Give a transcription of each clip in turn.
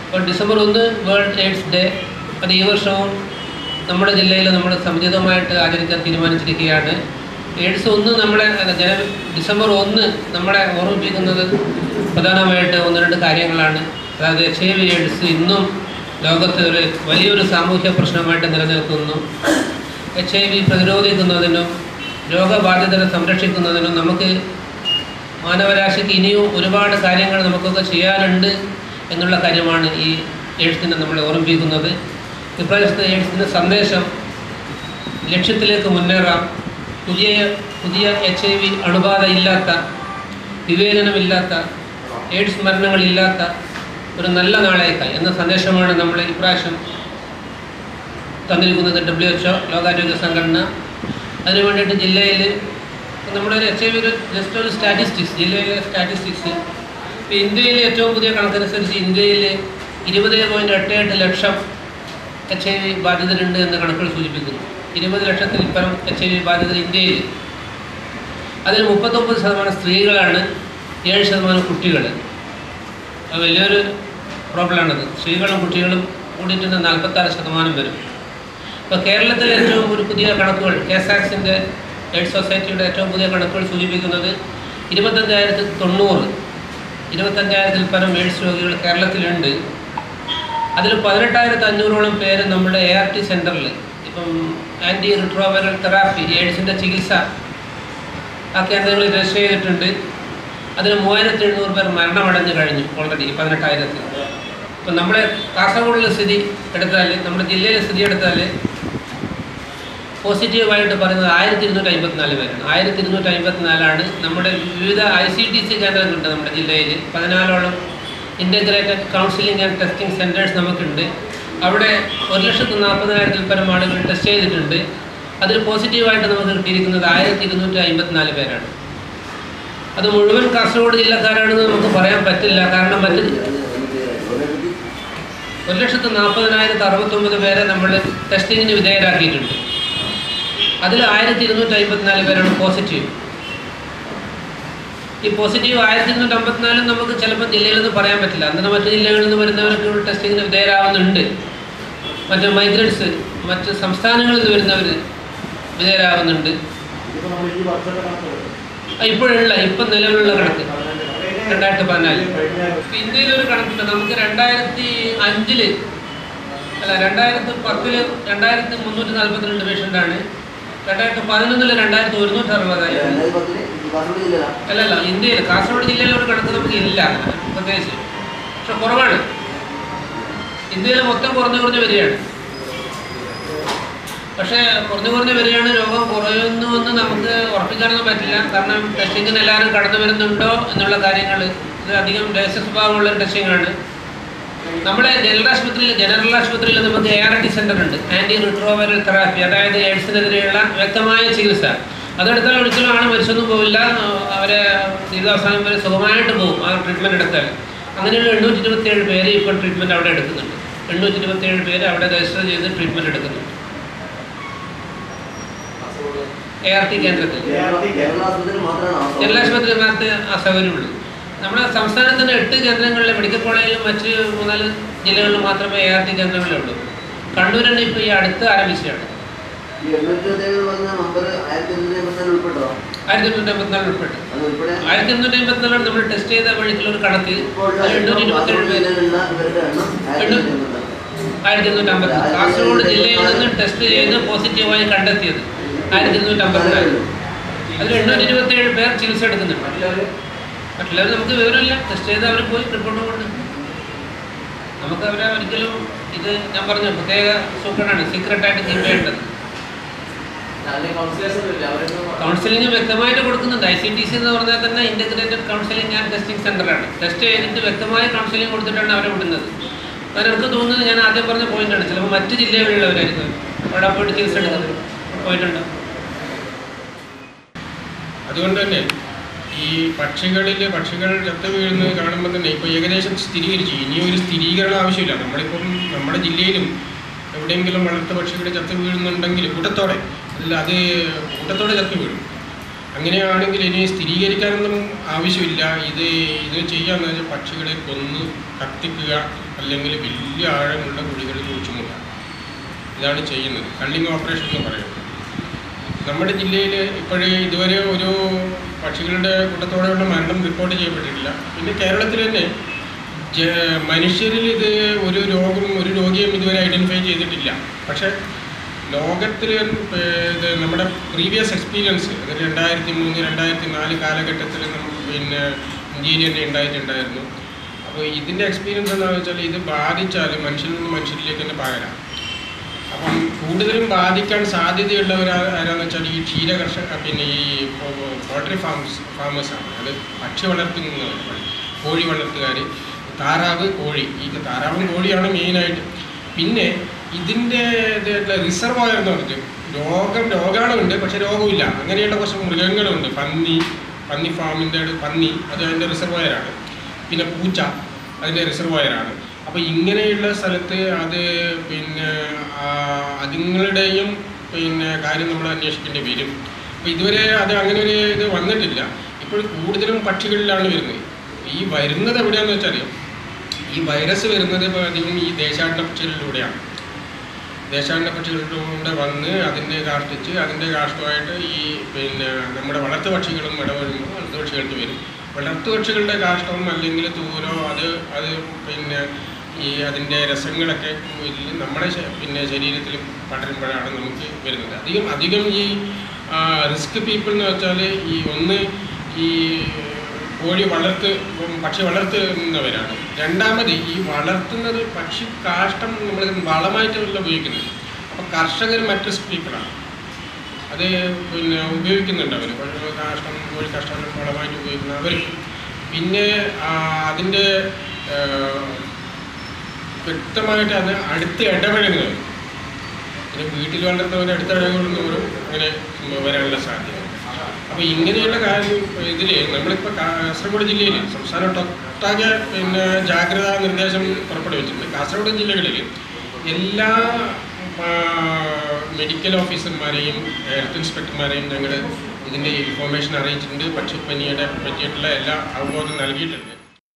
അപ്പോൾ ഡിസംബർ ഒന്ന് world AIDS day അത് ഈ വർഷവും നമ്മുടെ ജില്ലയിൽ നമ്മൾ സമുചിതമായിട്ട് ആചരിക്കാൻ തീരുമാനിച്ചിരിക്കുകയാണ് എയ്ഡ്സ് ഒന്ന് നമ്മളെ അല്ല, ജന ഡിസംബർ ഒന്ന് നമ്മളെ ഓർമ്മിപ്പിക്കുന്നത് പ്രധാനമായിട്ട് ഒന്ന് രണ്ട് കാര്യങ്ങളാണ് അതായത് എച്ച് ഐ വി എയ്ഡ്സ് ഇന്നും ലോകത്ത് ഒരു വലിയൊരു സാമൂഹ്യ പ്രശ്നമായിട്ട് നിലനിൽക്കുന്നു എച്ച് ഐ വി പ്രതിരോധിക്കുന്നതിനും രോഗബാധിതരെ സംരക്ഷിക്കുന്നതിനും നമുക്ക് മാനവരാശിക്ക് ഇനിയും ഒരുപാട് കാര്യങ്ങൾ നമുക്കൊക്കെ ചെയ്യാനുണ്ട് എന്നുള്ള കാര്യമാണ് ഈ എഴുത്തിനെ നമ്മളെ ഓർമ്മിപ്പിക്കുന്നത് ഇപ്രാവശ്യത്തെ എഴുത്തിൻ്റെ സന്ദേശം ലക്ഷ്യത്തിലേക്ക് മുന്നേറാം പുതിയ പുതിയ എച്ച് ഐ വി അണുബാധ ഇല്ലാത്ത വിവേചനമില്ലാത്ത എയ്ഡ്സ് മരണങ്ങളില്ലാത്ത ഒരു നല്ല നാളേക്കായി എന്ന സന്ദേശമാണ് നമ്മൾ ഇപ്രാവശ്യം തന്നിരിക്കുന്നത് ഡബ്ല്യു എച്ച് ഒ ലോകാരോഗ്യ സംഘടന അതിനു വേണ്ടിയിട്ട് ജില്ലയിൽ നമ്മുടെ എച്ച് ഐ വി ഒരു ജസ്റ്റ് ഒരു സ്റ്റാറ്റിസ്റ്റിക്സ് ജില്ലയിലെ സ്റ്റാറ്റിസ്റ്റിക്സ് ഇപ്പോൾ ഇന്ത്യയിലെ ഏറ്റവും പുതിയ കണക്കനുസരിച്ച് ഇന്ത്യയിൽ ഇരുപത് പോയിൻറ്റ് എട്ട് എട്ട് ലക്ഷം എച്ച് ഐ വി ബാധിതരുണ്ട് എന്ന് കണക്കുകൾ സൂചിപ്പിക്കുന്നു ഇരുപത് ലക്ഷത്തിൽ പരം എച്ച് ഐ വി ബാധിതർ ഇന്ത്യയിൽ അതിൽ മുപ്പത്തൊമ്പത് ശതമാനം സ്ത്രീകളാണ് ഏഴ് ശതമാനം കുട്ടികൾ അത് വലിയൊരു പ്രോബ്ലമാണത് സ്ത്രീകളും കുട്ടികളും കൂടിയിട്ട് നാൽപ്പത്താറ് ശതമാനം വരും ഇപ്പോൾ കേരളത്തിലെ ഏറ്റവും ഒരു പുതിയ കണക്കുകൾ കേസാക്സിൻ്റെ എയ്ഡ് സൊസൈറ്റിയുടെ ഏറ്റവും പുതിയ കണക്കുകൾ സൂചിപ്പിക്കുന്നത് ഇരുപത്തഞ്ചായിരത്തി തൊണ്ണൂറ് ഇരുപത്തഞ്ചായിരത്തിൽ പരം എയ്ഡ്സ് രോഗികൾ കേരളത്തിലുണ്ട് അതിൽ പതിനെട്ടായിരത്തി അഞ്ഞൂറോളം പേര് നമ്മുടെ എ ആർ ടി സെൻറ്ററിൽ ഇപ്പം ആൻറ്റി റിട്രോവൈറൽ തെറാപ്പി എയ്ഡ്സിൻ്റെ ചികിത്സ ആ കേന്ദ്രങ്ങളിൽ രജിസ്റ്റർ ചെയ്തിട്ടുണ്ട് അതിൽ മൂവായിരത്തി എഴുന്നൂറ് പേർ മരണമടഞ്ഞു കഴിഞ്ഞു ഓൾറെഡി പതിനെട്ടായിരത്തിൽ ഇപ്പം നമ്മുടെ കാസർഗോഡിലെ സ്ഥിതി എടുത്താൽ നമ്മുടെ ജില്ലയിലെ സ്ഥിതി എടുത്താൽ പോസിറ്റീവായിട്ട് പറയുന്നത് ആയിരത്തി ഇരുന്നൂറ്റി അമ്പത്തിനാല് പേരാണ് ആയിരത്തി ഇരുന്നൂറ്റി അമ്പത്തിനാലാണ് നമ്മുടെ വിവിധ ഐ സി ടി സി കേന്ദ്രങ്ങളുണ്ട് നമ്മുടെ ജില്ലയിൽ പതിനാലോളം integrated counselling and testing centres നമുക്കുണ്ട് അവിടെ ഒരു ലക്ഷത്തി നാൽപ്പതിനായിരത്തിൽ പരം ആളുകൾ ടെസ്റ്റ് ചെയ്തിട്ടുണ്ട് അതിൽ പോസിറ്റീവായിട്ട് നമുക്ക് കിട്ടിയിരിക്കുന്നത് ആയിരത്തി ഇരുന്നൂറ്റി അമ്പത്തിനാല് പേരാണ് അത് മുഴുവൻ കാസർഗോഡ് ജില്ലക്കാരാണെന്ന് നമുക്ക് പറയാൻ പറ്റില്ല കാരണം മറ്റ് ഒരു ലക്ഷത്തി നാൽപ്പതിനായിരത്തി അറുപത്തൊമ്പത് പേരെ നമ്മൾ ടെസ്റ്റിങ്ങിന് വിധേയരാക്കിയിട്ടുണ്ട് അതിൽ ആയിരത്തി ഇരുന്നൂറ്റി അമ്പത്തിനാല് പേരാണ് പോസിറ്റീവ് ഈ പോസിറ്റീവ് ആയിരത്തി ഇരുന്നൂറ്റി അമ്പത്തിനാലും നമുക്ക് ചിലപ്പോൾ ജില്ലയിൽ നിന്ന് പറയാൻ പറ്റില്ല അന്നേരം മറ്റു ജില്ലകളിൽ നിന്ന് വരുന്നവർക്ക് ടെസ്റ്റിങ്ങിന് വിധേയരാവുന്നുണ്ട് മറ്റ് മൈഗ്രൻസ് മറ്റ് സംസ്ഥാനങ്ങളിൽ നിന്ന് വരുന്നവർ വിധേയരാവുന്നുണ്ട് ആ, ഇപ്പോഴുള്ള ഇപ്പം നിലവിലുള്ള കണക്ക് രണ്ടായിരത്തി പതിനാല് ഇപ്പം ഇന്ത്യയിൽ ഒരു കണക്കുണ്ട് നമുക്ക് രണ്ടായിരത്തി അഞ്ചില് അല്ല രണ്ടായിരത്തി പത്തില് രണ്ടായിരത്തി മുന്നൂറ്റി നാൽപ്പത്തിരണ്ട് പേഷ്യൻ്റാണ് രണ്ടായിരത്തി പതിനൊന്നില് രണ്ടായിരത്തി ഒരുന്നൂറ്റി അറുപതായി അല്ലല്ല ഇന്ത്യയിൽ കാസർഗോഡ് ജില്ലയിൽ ഒരു കണക്ക് നമുക്ക് ഇല്ല പ്രത്യേകിച്ച് പക്ഷെ കുറവാണ് ഇന്ത്യയിൽ മൊത്തം കുറഞ്ഞു കുറഞ്ഞു വരികയാണ് പക്ഷേ കുറഞ്ഞു കുറഞ്ഞു വരികയാണ് രോഗം കുറയുന്നു എന്ന് നമുക്ക് ഉറപ്പിക്കാനൊന്നും പറ്റില്ല കാരണം ടെസ്റ്റിങ്ങിന് എല്ലാവരും കടന്നു വരുന്നുണ്ടോ എന്നുള്ള കാര്യങ്ങൾ ഇത് അധികം രഹസ്യ സ്വഭാവമുള്ള ഒരു ടെസ്റ്റിംഗ് ആണ് നമ്മുടെ ജനറൽ ആശുപത്രിയിൽ ജനറൽ ആശുപത്രിയിൽ നമുക്ക് എ ആർ ടി സെൻ്റർ ഉണ്ട് ആൻറ്റി റിട്രോവൈറൽ തെറാപ്പി അതായത് എയ്ഡ്സിനെതിരെയുള്ള വ്യക്തമായ ചികിത്സ അതെടുത്താൽ ഒരിക്കലും ആണ് മരിച്ചൊന്നും പോവില്ല അവരെ ജീവിതാവസാനം വരെ സുഖമായിട്ട് പോകും ആ ട്രീറ്റ്മെൻറ്റ് എടുത്താൽ അങ്ങനെയുള്ള എണ്ണൂറ്റി ഇരുപത്തിയേഴ് പേര് ഇപ്പോൾ ട്രീറ്റ്മെൻറ്റ് അവിടെ എടുക്കുന്നുണ്ട് എണ്ണൂറ്റി ഇരുപത്തിയേഴ് പേര് അവിടെ രജിസ്റ്റർ ചെയ്ത് ട്രീറ്റ്മെൻറ്റ് എടുക്കുന്നുണ്ട് എ ആർ ടി കേന്ദ്രത്തിൽ ജനറൽ ആശുപത്രിക്കകത്ത് ആ സൗകര്യമുള്ളൂ നമ്മുടെ സംസ്ഥാനത്തിൻ്റെ എട്ട് കേന്ദ്രങ്ങളിലെ മെഡിക്കൽ കോളേജിലും മറ്റ് മൂന്നാല് ജില്ലകളിലും മാത്രമേ എ ആർ ടി കേന്ദ്രങ്ങളേ ഉള്ളൂ കണ്ണൂരാണ് ഇപ്പോൾ ഈ അടുത്ത് ആരംഭിച്ചതാണ് ആയിരത്തി എണ്ണൂറ്റി അമ്പത്തിനാല് ഉൾപ്പെട്ട് ആയിരത്തി എണ്ണൂറ്റി അമ്പത്തിനാലാണ് നമ്മൾ ടെസ്റ്റ് ചെയ്ത വഴിക്കുള്ള ഒരു കണക്ക് അതിൽ എണ്ണൂറ്റി ഇരുപത്തേഴ് പേര് ആയിരത്തി എണ്ണൂറ്റി അമ്പത്തി കാസർഗോഡ് ജില്ലയിൽ നിന്ന് ടെസ്റ്റ് ചെയ്ത് പോസിറ്റീവായി കണ്ടെത്തിയത് ആയിരത്തി ഇരുന്നൂറ്റി അമ്പത്തിനാല് അതിൽ എണ്ണൂറ്റി ഇരുപത്തേഴ് പേർ ചികിത്സ എടുക്കുന്നുണ്ട് മറ്റുള്ളവർ നമുക്ക് വിവരമില്ല ടെസ്റ്റ് ചെയ്ത് അവർ പോയി റിപ്പോർട്ട് കൊണ്ട് നമുക്ക് അവരെ ഒരിക്കലും ഇത് ഞാൻ പറഞ്ഞു പ്രത്യേക സൂക്കറാണ് സീക്രട്ടായിട്ട് കീപ്പ് ചെയ്യേണ്ടത് കൗൺസിലിംഗ് വ്യക്തമായിട്ട് കൊടുക്കുന്നുണ്ട് ഐ സി ടി സി എന്ന് പറഞ്ഞാൽ തന്നെ ഇൻ്റഗ്രേറ്റഡ് കൗൺസിലിംഗ് ആൻഡ് ടെസ്റ്റിംഗ് സെൻ്ററാണ് ടെസ്റ്റ് ചെയ്തിട്ട് വ്യക്തമായി കൗൺസിലിംഗ് കൊടുത്തിട്ടാണ് അവരെ വിടുന്നത് കാരണം എനിക്ക് തോന്നുന്നത് ഞാൻ ആദ്യം പറഞ്ഞ പോയിന്റാണ് ചിലപ്പോൾ മറ്റ് ജില്ലകളിലുള്ളവരായിരിക്കും അവിടെ പോയിട്ട് ചികിത്സ എടുക്കുന്നത് പോയിട്ടുണ്ട് അതുകൊണ്ട് തന്നെ ഈ പക്ഷികളിൽ പക്ഷികൾ ചത്തു വീഴുന്നത് കാണുമ്പോൾ തന്നെ ഇപ്പോൾ ഏകദേശം സ്ഥിരീകരിച്ചു ഇനി ഒരു സ്ഥിരീകരണം ആവശ്യമില്ല നമ്മളിപ്പം നമ്മുടെ ജില്ലയിലും എവിടെയെങ്കിലും വളർത്തു പക്ഷികൾ ചത്തു വീഴുന്നുണ്ടെങ്കിൽ കൂട്ടത്തോടെ അല്ല അത് കൂട്ടത്തോടെ ചത്തു വീഴും അങ്ങനെയാണെങ്കിൽ ഇനി സ്ഥിരീകരിക്കാനൊന്നും ആവശ്യമില്ല ഇത് ഇത് ചെയ്യാന്ന് വെച്ചാൽ പക്ഷികളെ കൊന്ന് കത്തിക്കുക അല്ലെങ്കിൽ വലിയ ആഴമുള്ള കുഴികളിൽ കുഴിച്ചുമുക ഇതാണ് ചെയ്യുന്നത് കള്ളിങ് ഓപ്പറേഷൻ എന്ന് പറയുന്നത് നമ്മുടെ ജില്ലയിൽ ഇപ്പോഴേ ഇതുവരെ ഒരു പക്ഷികളുടെ കൂട്ടത്തോടെയുള്ള മരണം റിപ്പോർട്ട് ചെയ്യപ്പെട്ടിട്ടില്ല പിന്നെ കേരളത്തിൽ തന്നെ ജ- മനുഷ്യരിൽ ഇത് ഒരു രോഗം ഒരു രോഗിയും ഇതുവരെ ഐഡൻറ്റിഫൈ ചെയ്തിട്ടില്ല പക്ഷേ ലോകത്തിൽ ഇത് നമ്മുടെ പ്രീവിയസ് എക്സ്പീരിയൻസ് അതായത് രണ്ടായിരത്തി മൂന്ന് രണ്ടായിരത്തി നാല് കാലഘട്ടത്തിൽ നമുക്ക് പിന്നെ ഇന്ത്യയിൽ തന്നെ ഉണ്ടായിട്ടുണ്ടായിരുന്നു അപ്പോൾ ഇതിൻ്റെ എക്സ്പീരിയൻസ് എന്താണെന്ന് വെച്ചാൽ ഇത് ബാധിച്ചാൽ മനുഷ്യരിൽ നിന്ന് മനുഷ്യരിലേക്ക് തന്നെ പകരാം അപ്പം കൂടുതലും ബാധിക്കാൻ സാധ്യതയുള്ളവർ ആരാന്ന് വെച്ചാൽ ഈ ക്ഷീര കർഷക പിന്നെ ഈ പോൾട്രി ഫാംസ് ഫാമേഴ്സാണ് അത് പക്ഷി വളർത്തുന്നവർ കോഴി വളർത്തുകാർ താറാവ് കോഴി ഈ താറാവും കോഴിയാണ് മെയിനായിട്ട് പിന്നെ ഇതിൻ്റെ റിസർവോയർ എന്ന് പറഞ്ഞിട്ട് രോഗം രോഗാണുണ്ട് പക്ഷെ രോഗമില്ല അങ്ങനെയുള്ള കുറച്ച് മൃഗങ്ങളുണ്ട് പന്നി പന്നി ഫാമിൻ്റെ പന്നി അത് അതിൻ്റെ റിസർവോയറാണ് പിന്നെ പൂച്ച അതിൻ്റെ റിസർവോയറാണ് അപ്പോൾ ഇങ്ങനെയുള്ള സ്ഥലത്ത് അത് പിന്നെ ആ, അതുങ്ങളുടെയും പിന്നെ കാര്യം നമ്മൾ അന്വേഷിക്കേണ്ടി വരും അപ്പോൾ ഇതുവരെ അത് അങ്ങനെ ഒരു ഇത് വന്നിട്ടില്ല ഇപ്പോൾ കൂടുതലും പക്ഷികളിലാണ് വരുന്നത് ഈ വരുന്നത് എവിടെയാണെന്ന് വെച്ചാൽ ഈ വൈറസ് വരുന്നത് ഇപ്പോൾ അധികം ഈ ദേശാടന പക്ഷികളിലൂടെയാണ് ദേശാടന പക്ഷികളിലൂടെ വന്ന് അതിൻ്റെ കാഷ്ടിച്ച് അതിൻ്റെ കാഷ്ടമായിട്ട് ഈ പിന്നെ നമ്മുടെ വളർത്തു പക്ഷികളും ഇടവരുമ്പോൾ വളർത്തു പക്ഷികൾക്ക് വരും വളർത്തു പക്ഷികളുടെ കാഷ്ടവും അല്ലെങ്കിൽ തൂരോ അത് അത് പിന്നെ ഈ അതിൻ്റെ രസങ്ങളൊക്കെ ഇതിൽ നമ്മുടെ ശ- പിന്നെ ശരീരത്തിൽ പടരുമ്പോഴാണ് നമുക്ക് വരുന്നത് അധികം അധികം ഈ റിസ്ക് പീപ്പിൾ എന്ന് വെച്ചാൽ ഈ ഒന്ന് ഈ കോഴി വളർത്ത് പക്ഷി വളർത്തുന്നവരാണ് രണ്ടാമത് ഈ വളർത്തുന്നത് പക്ഷി കാഷ്ടം നമ്മൾ വളമായിട്ടല്ല ഉപയോഗിക്കുന്നത് അപ്പോൾ കർഷകർ മറ്റ് പീപ്പിളാണ് അത് പിന്നെ ഉപയോഗിക്കുന്നുണ്ട് അവർ കാഷ്ടം കോഴി കാഷ്ടം വളമായിട്ട് ഉപയോഗിക്കുന്ന അവർ പിന്നെ ആ, അതിൻ്റെ ആ, വ്യക്തമായിട്ട് അത് അടുത്ത് ഇടപഴകുന്നവർ പിന്നെ വീട്ടിൽ വളർത്തുന്നവർ അടുത്ത് ഇടപെടുന്നവരും അങ്ങനെ വരാനുള്ള സാധ്യത അപ്പോൾ ഇങ്ങനെയുള്ള കാര്യം ഇതിൽ നമ്മളിപ്പോൾ കാസർഗോഡ് ജില്ലയിൽ സംസ്ഥാനത്തൊട്ടാകെ പിന്നെ ജാഗ്രതാ നിർദ്ദേശം പുറപ്പെടുവിച്ചിട്ടുണ്ട് കാസർഗോഡ് ജില്ലകളിൽ എല്ലാ ആ, മെഡിക്കൽ ഓഫീസർമാരെയും ഹെൽത്ത് ഇൻസ്പെക്ടർമാരെയും ഞങ്ങൾ ഇതിൻ്റെ ഇൻഫോർമേഷൻ അറിയിച്ചിട്ടുണ്ട് പക്ഷിപ്പനിയുടെ പറ്റിയിട്ടുള്ള എല്ലാ അവബോധം നൽകിയിട്ടുണ്ട്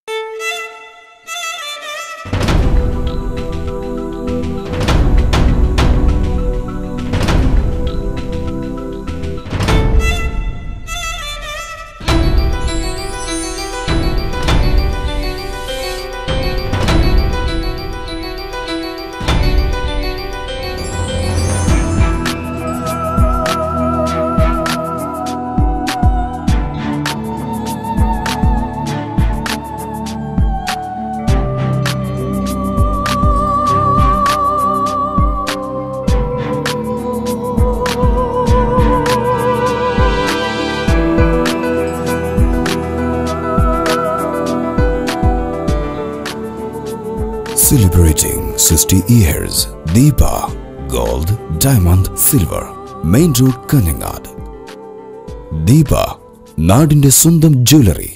Celebrating 60 years. Deepa Gold, Diamond, Silver. Main Road, Kanangad. Deepa നാടിന്റെ സ്വന്തം ജ്വല്ലറി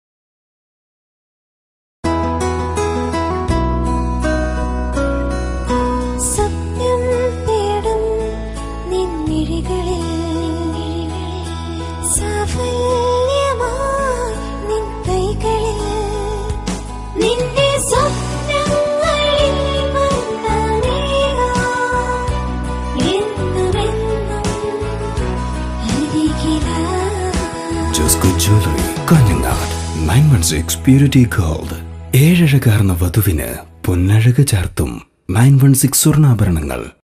സത്യം തേടും നിൻമിഴികളിൽ സാഫല്യമായി നിൻ കൈകളിൽ നിന്റെ സ്വപ്നങ്ങളിൽ വന്നനേകാം എന്നുമെന്നും അരികിലായി Josco jewellery Kanhangad nine one six purity gold ഏഴഴകാർന്ന വധുവിന് പൊന്നഴക് ചാർത്തും നയൻ വൺ സിക്സ് സ്വർണ്ണാഭരണങ്ങൾ